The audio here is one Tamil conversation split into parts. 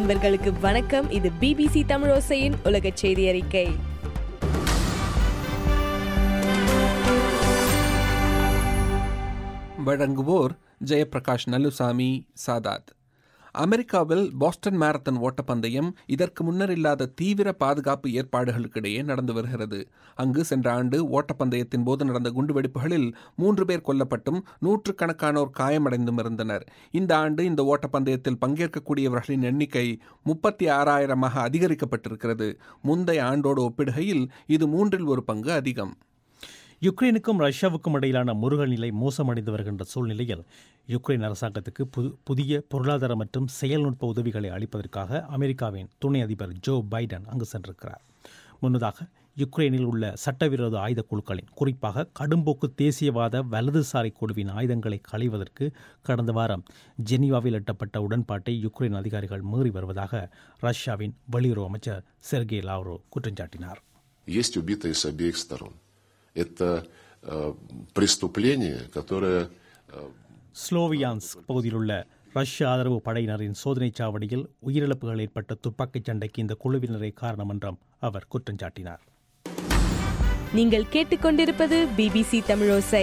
நண்பர்களுக்கு வணக்கம் இது பிபிசி தமிழோசையின் உலக செய்தி அறிக்கை வழங்குவோர் ஜெயபிரகாஷ் நல்லுசாமி சாதாத் அமெரிக்காவில் பாஸ்டன் மாரத்தான் ஓட்டப்பந்தயம் இதற்கு முன்னர் இல்லாத தீவிர பாதுகாப்பு ஏற்பாடுகளுக்கிடையே நடந்து வருகிறது அங்கு சென்ற ஆண்டு ஓட்டப்பந்தயத்தின் போது நடந்த குண்டுவெடிப்புகளில் மூன்று பேர் கொல்லப்பட்டும் நூற்றுக்கணக்கானோர் காயமடைந்தும் இருந்தனர் இந்த ஆண்டு இந்த ஓட்டப்பந்தயத்தில் பங்கேற்கக்கூடியவர்களின் எண்ணிக்கை முப்பத்தி ஆறாயிரமாக அதிகரிக்கப்பட்டிருக்கிறது முந்தைய ஆண்டோடு ஒப்பிடுகையில் இது மூன்றில் ஒரு பங்கு அதிகம் யுக்ரைனுக்கும் ரஷ்யாவுக்கும் இடையிலான முருகல் நிலை மோசமடைந்து வருகின்ற சூழ்நிலையில் யுக்ரைன் அரசாங்கத்துக்கு புது புதிய பொருளாதார மற்றும் செயல்நுட்ப உதவிகளை அளிப்பதற்காக அமெரிக்காவின் துணை அதிபர் ஜோ பைடன் அங்கு சென்றிருக்கிறார் முன்னதாக யுக்ரைனில் உள்ள சட்டவிரோத ஆயுத குழுக்களின் குறிப்பாக கடும்போக்கு தேசியவாத வலதுசாரி குழுவின் ஆயுதங்களை களைவதற்கு கடந்த வாரம் ஜெனீவாவில் எட்டப்பட்ட உடன்பாட்டை யுக்ரைன் அதிகாரிகள் மீறி வருவதாக ரஷ்யாவின் வெளியுறவு அமைச்சர் செர்கே லாவ்ரோ குற்றம் சாட்டினார் Есть убитые с обеих сторон. Это э, преступление, которое э, ஸ்லோவியான்ஸ் பகுதியில் உள்ள ரஷ்ய ஆதரவு படையினரின் சோதனைச் சாவடியில் உயிரிழப்புகள் ஏற்பட்ட துப்பாக்கிச் சண்டைக்கு இந்த குழுவினரே காரணம் என்றும் அவர் குற்றம் சாட்டினார் நீங்கள் கேட்டுக்கொண்டிருப்பது பிபிசி தமிழோசை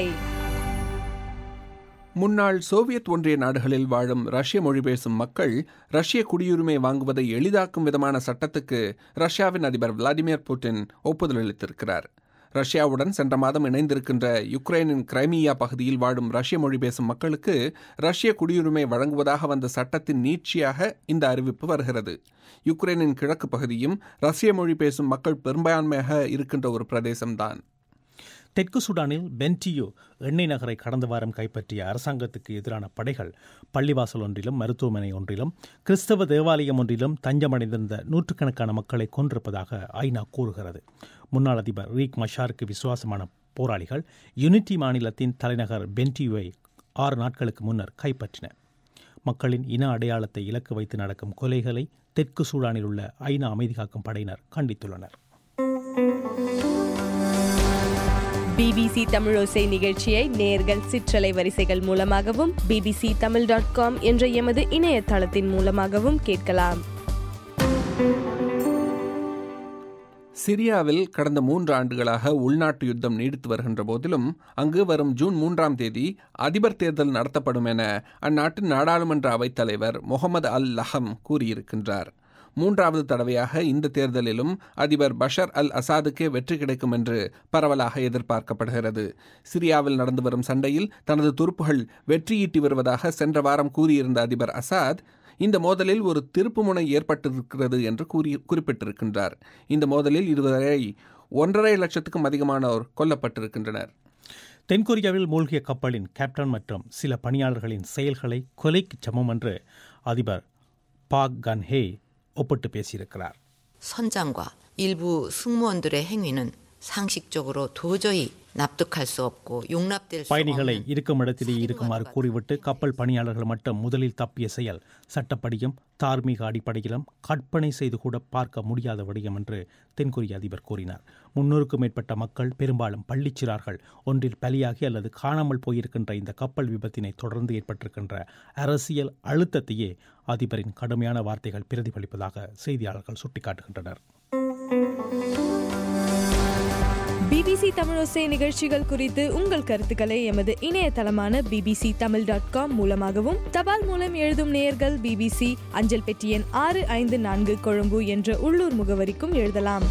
முன்னாள் சோவியத் ஒன்றிய நாடுகளில் வாழும் ரஷ்ய மொழி பேசும் மக்கள் ரஷ்ய குடியுரிமை வாங்குவதை எளிதாக்கும் விதமான சட்டத்துக்கு ரஷ்யாவின் அதிபர் விளாடிமிர் புட்டின் ஒப்புதல் அளித்திருக்கிறார் ரஷ்யாவுடன் சென்ற மாதம் இணைந்திருக்கின்ற யுக்ரைனின் கிரைமியா பகுதியில் வாழும் ரஷ்ய மொழி பேசும் மக்களுக்கு ரஷ்ய குடியுரிமை வழங்குவதாக வந்த சட்டத்தின் நீட்சியாக இந்த அறிவிப்பு வருகிறது யுக்ரைனின் கிழக்கு பகுதியும் ரஷ்ய மொழி பேசும் மக்கள் பெரும்பான்மையாக இருக்கின்ற ஒரு பிரதேசம்தான் தெற்கு சூடானில் பென்டியோ எண்ணெய் நகரை கடந்த வாரம் கைப்பற்றிய அரசாங்கத்துக்கு எதிரான படைகள் பள்ளிவாசல் ஒன்றிலும் மருத்துவமனை ஒன்றிலும் கிறிஸ்தவ தேவாலயம் ஒன்றிலும் தஞ்சமடைந்திருந்த நூற்றுக்கணக்கான மக்களை கொன்றிருப்பதாக ஐநா கூறுகிறது முன்னாள் அதிபர் ரீக் மஷாருக்கு விசுவாசமான போராளிகள் யுனிட்டி மாநிலத்தின் தலைநகர் பென்டியோவை ஆறு நாட்களுக்கு முன்னர் கைப்பற்றின மக்களின் இன அடையாளத்தை இலக்கு வைத்து நடக்கும் கொலைகளை தெற்கு சூடானில் உள்ள ஐநா அமைதி காக்கும் படையினர் கண்டித்துள்ளனர் பிபிசி தமிழோசை நிகழ்ச்சியை நேர்கள் சிற்றலை வரிசைகள் மூலமாகவும் பிபிசி தமிழ் டாட் காம் என்ற எமது இணையதளத்தின் மூலமாகவும் கேட்கலாம் சிரியாவில் கடந்த மூன்று ஆண்டுகளாக உள்நாட்டு யுத்தம் நீடித்து வருகின்ற போதிலும் அங்கு வரும் ஜூன் மூன்றாம் தேதி அதிபர் தேர்தல் நடத்தப்படும் என அந்நாட்டின் நாடாளுமன்ற அவைத்தலைவர் முகமது அல் லஹம் கூறியிருக்கின்றார் மூன்றாவது தடவையாக இந்த தேர்தலிலும் அதிபர் பஷர் அல் அசாதுக்கே வெற்றி கிடைக்கும் என்று பரவலாக எதிர்பார்க்கப்படுகிறது சிரியாவில் நடந்து வரும் சண்டையில் தனது துருப்புகள் வெற்றியீட்டி வருவதாக சென்ற வாரம் கூறியிருந்த அதிபர் அசாத் இந்த மோதலில் ஒரு திருப்புமுனை ஏற்பட்டிருக்கிறது என்று கூறி குறிப்பிட்டிருக்கின்றார் இந்த மோதலில் இதுவரை ஒன்றரை லட்சத்துக்கும் அதிகமானோர் கொல்லப்பட்டிருக்கின்றனர் தென்கொரியாவில் மூழ்கிய கப்பலின் கேப்டன் மற்றும் சில பணியாளர்களின் செயல்களை கொலைக்கு சமம் என்று அதிபர் பாக் கன் ஹே ஒப்பிட்டு பேசியிருக்கிறார் 선장과 일부 승무원들의 행위는 상식적으로 도저히 납득할 수 없고 용납될 수 பயணிகளை 없는 இருக்கும் இடத்திலேயே இருக்குமாறு கூறிவிட்டு கப்பல் பணியாளர்கள் மட்டும் முதலில் தப்பிய செயல் சட்டப்படியும் தார்மீக அடிப்படையிலும் கற்பனை செய்து கூட பார்க்க முடியாத விடயம் என்று தென்கொரிய அதிபர் கூறினார் முன்னூறுக்கும் மேற்பட்ட மக்கள் பெரும்பாலும் பள்ளிச்சிறார்கள் ஒன்றில் பலியாகி அல்லது காணாமல் போயிருக்கின்ற இந்த கப்பல் விபத்தினை தொடர்ந்து ஏற்பட்டிருக்கின்ற அரசியல் அழுத்தத்தையே அதிபரின் கடுமையான வார்த்தைகள் பிரதிபலிப்பதாக செய்தியாளர்கள் சுட்டிக்காட்டுகின்றனர் பிபிசி தமிழோசை நிகழ்ச்சிகள் குறித்து உங்கள் கருத்துக்களை எமது இணையதளமான பிபிசி தமிழ் டாட் காம் மூலமாகவும் தபால் மூலம் எழுதும் நேயர்கள் பிபிசி அஞ்சல் பெட்டி எண் ஆறு ஐந்து நான்கு கொழும்பு என்ற உள்ளூர் முகவரிக்கும் எழுதலாம்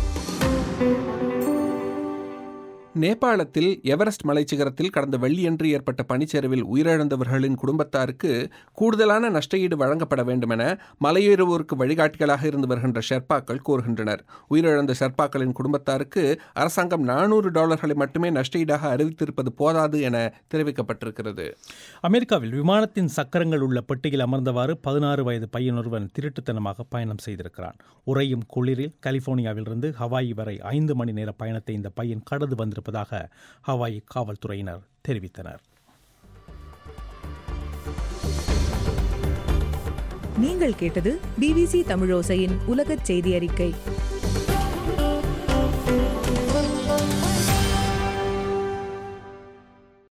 நேபாளத்தில் எவரெஸ்ட் மலைச்சிகரத்தில் கடந்த வெள்ளியன்று ஏற்பட்ட பனிச்சரிவில் உயிரிழந்தவர்களின் குடும்பத்தாருக்கு கூடுதலான நஷ்டஈடு வழங்கப்பட வேண்டும் என மலையேறுவோருக்கு வழிகாட்டிகளாக இருந்து வருகின்ற ஷெர்பாக்கள் கூறுகின்றனர் உயிரிழந்த ஷெர்பாக்களின் குடும்பத்தாருக்கு அரசாங்கம் நானூறு டாலர்களை மட்டுமே நஷ்டஈடாக அறிவித்திருப்பது போதாது என தெரிவிக்கப்பட்டிருக்கிறது அமெரிக்காவில் விமானத்தின் சக்கரங்கள் உள்ள பெட்டியில் அமர்ந்தவாறு பதினாறு வயது பையன் ஒருவன் திருட்டுத்தனமாக பயணம் செய்திருக்கிறான் உறையும் குளிரில் கலிபோர்னியாவிலிருந்து ஹவாய் வரை ஐந்து மணி நேர பயணத்தை இந்த பையன் கடந்து வந்திருப்பதாக ஹவாய் காவல்துறையினர் தெரிவித்தனர் நீங்கள் கேட்டது பிபிசி தமிழோசையின் உலகச் செய்தி அறிக்கை